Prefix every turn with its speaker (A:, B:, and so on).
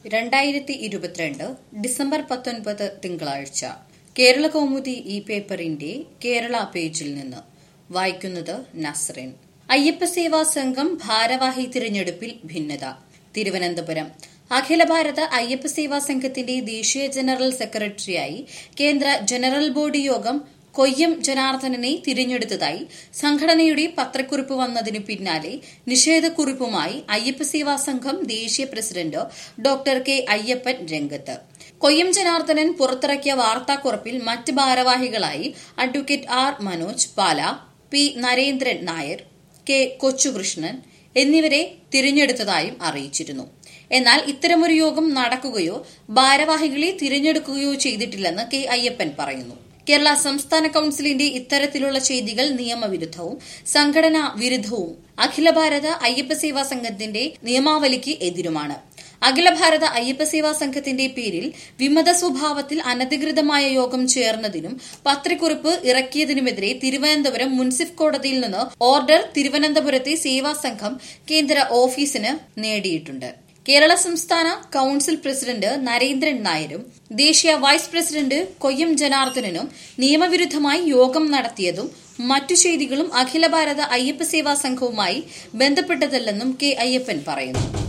A: രണ്ടായിരത്തി ഇരുപത്തിരണ്ട് ഡിസംബർ പത്തൊൻപത് തിങ്കളാഴ്ച കേരള കൗമുദി ഈ പേപ്പറിന്റെ കേരള പേജിൽ നിന്ന് വായിക്കുന്നത് നസ്റിൻ അയ്യപ്പ സേവാ സംഘം ഭാരവാഹി തിരഞ്ഞെടുപ്പിൽ ഭിന്നത തിരുവനന്തപുരം അഖില ഭാരത അയ്യപ്പ സേവാ സംഘത്തിന്റെ ദേശീയ ജനറൽ സെക്രട്ടറിയായി കേന്ദ്ര ജനറൽ ബോഡി യോഗം കൊയ്യം ജനാർദ്ദനനെ തിരഞ്ഞെടുത്തതായി സംഘടനയുടെ പത്രക്കുറിപ്പ് വന്നതിനു പിന്നാലെ നിഷേധക്കുറിപ്പുമായി അയ്യപ്പ സേവാ സംഘം ദേശീയ പ്രസിഡന്റ് ഡോക്ടർ കെ അയ്യപ്പൻ രംഗത്ത് കൊയ്യം ജനാർദ്ദനൻ പുറത്തിറക്കിയ വാർത്താക്കുറിപ്പിൽ മറ്റ് ഭാരവാഹികളായി advocate R Manoj Pala P Narendran Nair K Kochukrishnan എന്നിവരെ തിരഞ്ഞെടുത്തതായും അറിയിച്ചിരുന്നു എന്നാൽ ഇത്തരമൊരു യോഗം നടക്കുകയോ ഭാരവാഹികളെ തിരഞ്ഞെടുക്കുകയോ ചെയ്തിട്ടില്ലെന്ന് കെ അയ്യപ്പൻ പറയുന്നു കേരള സംസ്ഥാന കൌൺസിലിന്റെ ഇത്തരത്തിലുള്ള ചെയ്തികൾ നിയമവിരുദ്ധവും സംഘടനാ വിരുദ്ധവും അഖില ഭാരത അയ്യപ്പ സേവാ സംഘത്തിന്റെ നിയമാവലിക്ക് എതിരുമാണ് അഖില ഭാരത അയ്യപ്പ സേവാ സംഘത്തിന്റെ പേരിൽ വിമത സ്വഭാവത്തിൽ അനധികൃതമായ യോഗം ചേർന്നതിനും പത്രക്കുറിപ്പ് ഇറക്കിയതിനുമെതിരെ തിരുവനന്തപുരം മുൻസിഫ് കോടതിയിൽ നിന്ന് ഓർഡർ തിരുവനന്തപുരത്തെ സേവാ സംഘം കേന്ദ്ര ഓഫീസിന് നേടിയിട്ടുണ്ട് കേരള സംസ്ഥാന കൌൺസിൽ പ്രസിഡന്റ് നരേന്ദ്രൻ നായരും ദേശീയ വൈസ് പ്രസിഡന്റ് കൊയ്യം ജനാർദ്ദനനും നിയമവിരുദ്ധമായി യോഗം നടത്തിയതും മറ്റു ചെയ്തികളും അഖില ഭാരത അയ്യപ്പ സേവാ സംഘവുമായി ബന്ധപ്പെട്ടതല്ലെന്നും കെ അയ്യപ്പൻ പറയുന്നു